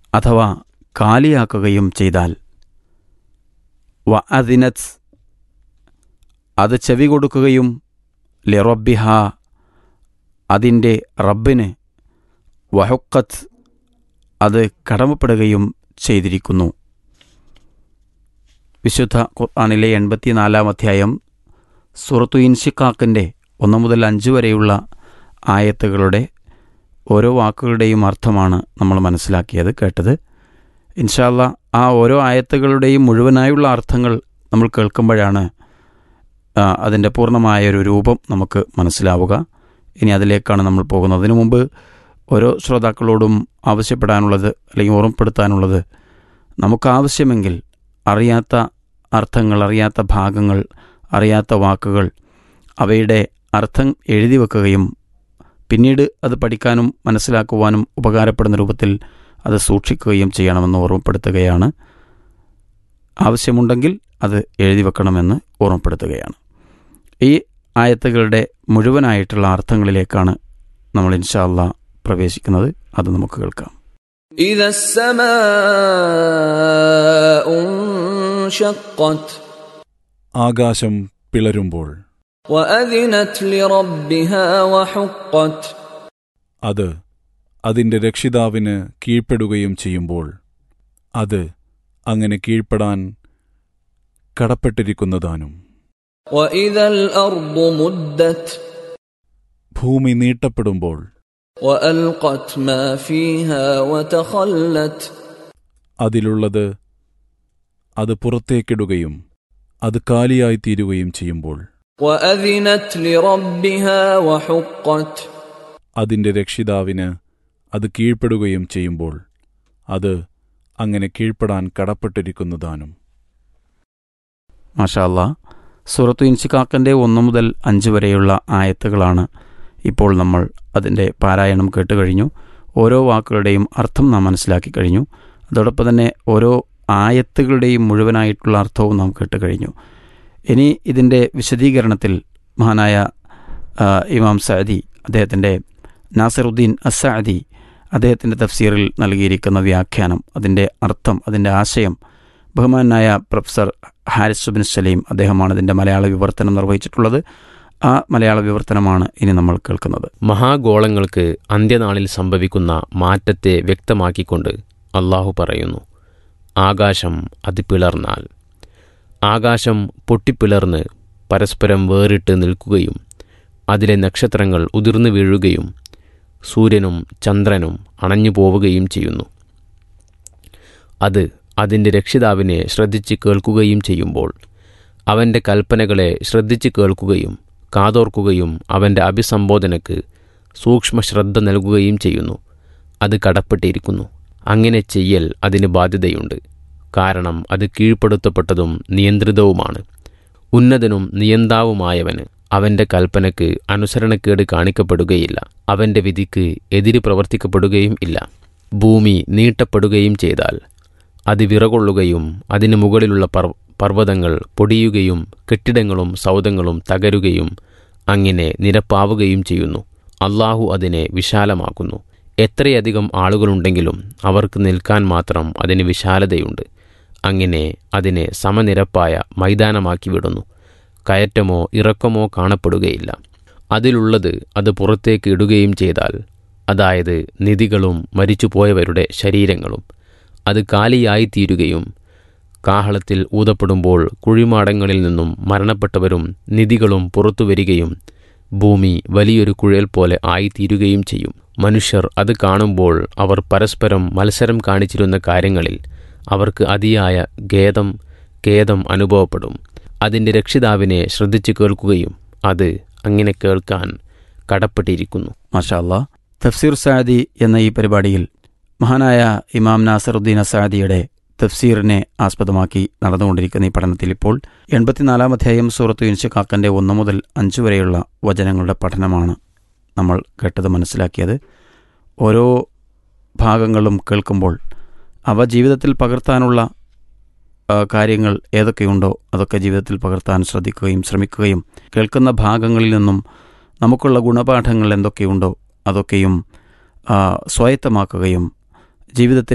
അഥവാ കാലിയാക്കുകയും ചെയ്താൽ വ അതിനത് അത് ചെവി കൊടുക്കുകയും ലിറബിഹ അതിൻ്റെ റബ്ബിന് വഹുക്കത്ത് അത് കടമപ്പെടുകയും ചെയ്തിരിക്കുന്നു വിശുദ്ധ ഖുർആാനിലെ എൺപത്തിനാലാം അധ്യായം സുറത്തു ഇൻഷിക്കാക്കിൻ്റെ ഒന്ന് മുതൽ അഞ്ച് വരെയുള്ള ആയത്തുകളുടെ ഓരോ വാക്കുകളുടെയും അർത്ഥമാണ് നമ്മൾ മനസ്സിലാക്കിയത് കേട്ടത് ഇൻഷാല്ല ആ ഓരോ ആയത്തുകളുടെയും മുഴുവനായുള്ള അർത്ഥങ്ങൾ നമ്മൾ കേൾക്കുമ്പോഴാണ് ആ, അതിൻ്റെ പൂർണ്ണമായൊരു രൂപം നമുക്ക് മനസ്സിലാവുക ഇനി അതിലേക്കാണ് നമ്മൾ പോകുന്നത് അതിനു മുമ്പ് ഓരോ ശ്രോതാക്കളോടും ആവശ്യപ്പെടാനുള്ളത് അല്ലെങ്കിൽ ഓർമ്മപ്പെടുത്താനുള്ളത് നമുക്ക് ആവശ്യമെങ്കിൽ അറിയാത്ത അർത്ഥങ്ങൾ അറിയാത്ത ഭാഗങ്ങൾ അറിയാത്ത വാക്കുകൾ അവയുടെ അർത്ഥം എഴുതി വെക്കുകയും പിന്നീട് അത് പഠിക്കാനും മനസ്സിലാക്കുവാനും ഉപകാരപ്പെടുന്ന രൂപത്തിൽ അത് സൂക്ഷിക്കുകയും ചെയ്യണമെന്ന് ഓർമ്മപ്പെടുത്തുകയാണ് ആവശ്യമുണ്ടെങ്കിൽ അത് എഴുതി വെക്കണമെന്ന് ഓർമ്മപ്പെടുത്തുകയാണ് ഈ ആയത്തുകളുടെ മുഴുവനായിട്ടുള്ള അർത്ഥങ്ങളിലേക്കാണ് നമ്മൾ ഇൻഷാല്ല പ്രവേശിക്കുന്നത് അത് നമുക്ക് കേൾക്കാം إذا السماء انشقت ആകാശം പിളരുമ്പോൾ وأذنت لربها وحقت അത് അതിന്റെ രക്ഷിതാവിന് കീഴ്പ്പെടുകയും ചെയ്യുമ്പോൾ അത് അങ്ങനെ കീഴ്പ്പെടാൻ കടപ്പെട്ടിരിക്കുന്നതാനും وإذا الأرض مدت ഭൂമി നീട്ടപ്പെടുമ്പോൾ وألقت ما فيها وتخلت അതിലുള്ളത് അത് പുറത്തേക്കിടുകയും അത് കാലിയായി തീരുകയും ചെയ്യുമ്പോൾ وأذنت لربها وحقت അതിന്റെ രക്ഷിതാവിന് അത് കീഴ്പ്പെടുകയും ചെയ്യുമ്പോൾ അത് അങ്ങനെ കീഴ്പ്പെടാൻ കടപ്പെട്ടിരിക്കുന്നതാനും മാഷാല്ല സൂറത്തു ഇൻഷിക്കാക്കൻ്റെ ഒന്ന് മുതൽ അഞ്ച് വരെയുള്ള ആയത്തുകളാണ് ഇപ്പോൾ നമ്മൾ അതിൻ്റെ പാരായണം കേട്ട് കഴിഞ്ഞു ഓരോ വാക്കുകളുടെയും അർത്ഥം നാം മനസ്സിലാക്കി കഴിഞ്ഞു അതോടൊപ്പം തന്നെ ഓരോ ആയത്തുകളുടെയും മുഴുവനായിട്ടുള്ള അർത്ഥവും നാം കേട്ട് കഴിഞ്ഞു ഇനി ഇതിൻ്റെ വിശദീകരണത്തിൽ മഹാനായ ആ, ഇമാം സഅദി അദ്ദേഹത്തിൻ്റെ നാസറുദ്ദീൻ അസാദി അദ്ദേഹത്തിൻ്റെ തഫ്സീറിൽ നൽകിയിരിക്കുന്ന വ്യാഖ്യാനം അതിൻ്റെ അർത്ഥം അതിൻ്റെ ആശയം ബഹുമാനായ പ്രൊഫസർ ഹാരിസ് സുബിൻ സലീം അദ്ദേഹമാണ് ഇതിൻ്റെ മലയാള വിവർത്തനം നിർവഹിച്ചിട്ടുള്ളത് ആ മലയാള വിവർത്തനമാണ് ഇനി നമ്മൾ കേൾക്കുന്നത് മഹാഗോളങ്ങൾക്ക് അന്ത്യനാളിൽ സംഭവിക്കുന്ന മാറ്റത്തെ വ്യക്തമാക്കിക്കൊണ്ട് അള്ളാഹു പറയുന്നു ആകാശം അത് പിളർന്നാൽ ആകാശം പൊട്ടിപ്പിളർന്ന് പരസ്പരം വേറിട്ട് നിൽക്കുകയും അതിലെ നക്ഷത്രങ്ങൾ ഉതിർന്നു വീഴുകയും സൂര്യനും ചന്ദ്രനും അണഞ്ഞു പോവുകയും ചെയ്യുന്നു അത് അതിൻ്റെ രക്ഷിതാവിനെ ശ്രദ്ധിച്ച് കേൾക്കുകയും ചെയ്യുമ്പോൾ അവൻ്റെ കൽപ്പനകളെ ശ്രദ്ധിച്ച് കേൾക്കുകയും കാതോർക്കുകയും അവൻ്റെ അഭിസംബോധനയ്ക്ക് സൂക്ഷ്മ ശ്രദ്ധ നൽകുകയും ചെയ്യുന്നു അത് കടപ്പെട്ടിരിക്കുന്നു അങ്ങനെ ചെയ്യൽ അതിന് ബാധ്യതയുണ്ട് കാരണം അത് കീഴ്പ്പെടുത്തപ്പെട്ടതും നിയന്ത്രിതവുമാണ് ഉന്നതനും നിയന്താവുമായവന് അവൻ്റെ കൽപ്പനയ്ക്ക് അനുസരണക്കേട് കാണിക്കപ്പെടുകയില്ല അവൻ്റെ വിധിക്ക് എതിര് പ്രവർത്തിക്കപ്പെടുകയും ഇല്ല ഭൂമി നീട്ടപ്പെടുകയും ചെയ്താൽ അത് വിറകൊള്ളുകയും അതിന് മുകളിലുള്ള പർ പർവ്വതങ്ങൾ പൊടിയുകയും കെട്ടിടങ്ങളും സൗധങ്ങളും തകരുകയും അങ്ങനെ നിരപ്പാവുകയും ചെയ്യുന്നു അള്ളാഹു അതിനെ വിശാലമാക്കുന്നു എത്രയധികം ആളുകളുണ്ടെങ്കിലും അവർക്ക് നിൽക്കാൻ മാത്രം അതിന് വിശാലതയുണ്ട് അങ്ങനെ അതിനെ സമനിരപ്പായ മൈതാനമാക്കി വിടുന്നു കയറ്റമോ ഇറക്കമോ കാണപ്പെടുകയില്ല അതിലുള്ളത് അത് പുറത്തേക്ക് ഇടുകയും ചെയ്താൽ അതായത് നിധികളും മരിച്ചുപോയവരുടെ ശരീരങ്ങളും അത് കാലിയായിത്തീരുകയും കാഹളത്തിൽ ഊതപ്പെടുമ്പോൾ കുഴിമാടങ്ങളിൽ നിന്നും മരണപ്പെട്ടവരും നിധികളും പുറത്തു വരികയും ഭൂമി വലിയൊരു കുഴൽ പോലെ ആയിത്തീരുകയും ചെയ്യും മനുഷ്യർ അത് കാണുമ്പോൾ അവർ പരസ്പരം മത്സരം കാണിച്ചിരുന്ന കാര്യങ്ങളിൽ അവർക്ക് അതിയായ ഖേദം ഖേദം അനുഭവപ്പെടും അതിൻ്റെ രക്ഷിതാവിനെ ശ്രദ്ധിച്ചു കേൾക്കുകയും അത് അങ്ങനെ കേൾക്കാൻ കടപ്പെട്ടിരിക്കുന്നു മാഷാല്ല തഫ്സീർ സാദി എന്ന ഈ പരിപാടിയിൽ മഹാനായ ഇമാം നാസറുദ്ദീൻ അസാദിയുടെ തഫ്സീറിനെ ആസ്പദമാക്കി നടന്നുകൊണ്ടിരിക്കുന്ന ഈ പഠനത്തിൽ ഇപ്പോൾ എൺപത്തിനാലാം അധ്യായം സൂറത്തു ഇൻഷക്കാക്കൻ്റെ ഒന്ന് മുതൽ അഞ്ച് വരെയുള്ള വചനങ്ങളുടെ പഠനമാണ് നമ്മൾ കേട്ടത് മനസ്സിലാക്കിയത് ഓരോ ഭാഗങ്ങളും കേൾക്കുമ്പോൾ അവ ജീവിതത്തിൽ പകർത്താനുള്ള ആ, കാര്യങ്ങൾ ഏതൊക്കെയുണ്ടോ അതൊക്കെ ജീവിതത്തിൽ പകർത്താൻ ശ്രദ്ധിക്കുകയും ശ്രമിക്കുകയും കേൾക്കുന്ന ഭാഗങ്ങളിൽ നിന്നും നമുക്കുള്ള ഗുണപാഠങ്ങൾ എന്തൊക്കെയുണ്ടോ അതൊക്കെയും ആ, സ്വായത്തമാക്കുകയും ജീവിതത്തിന്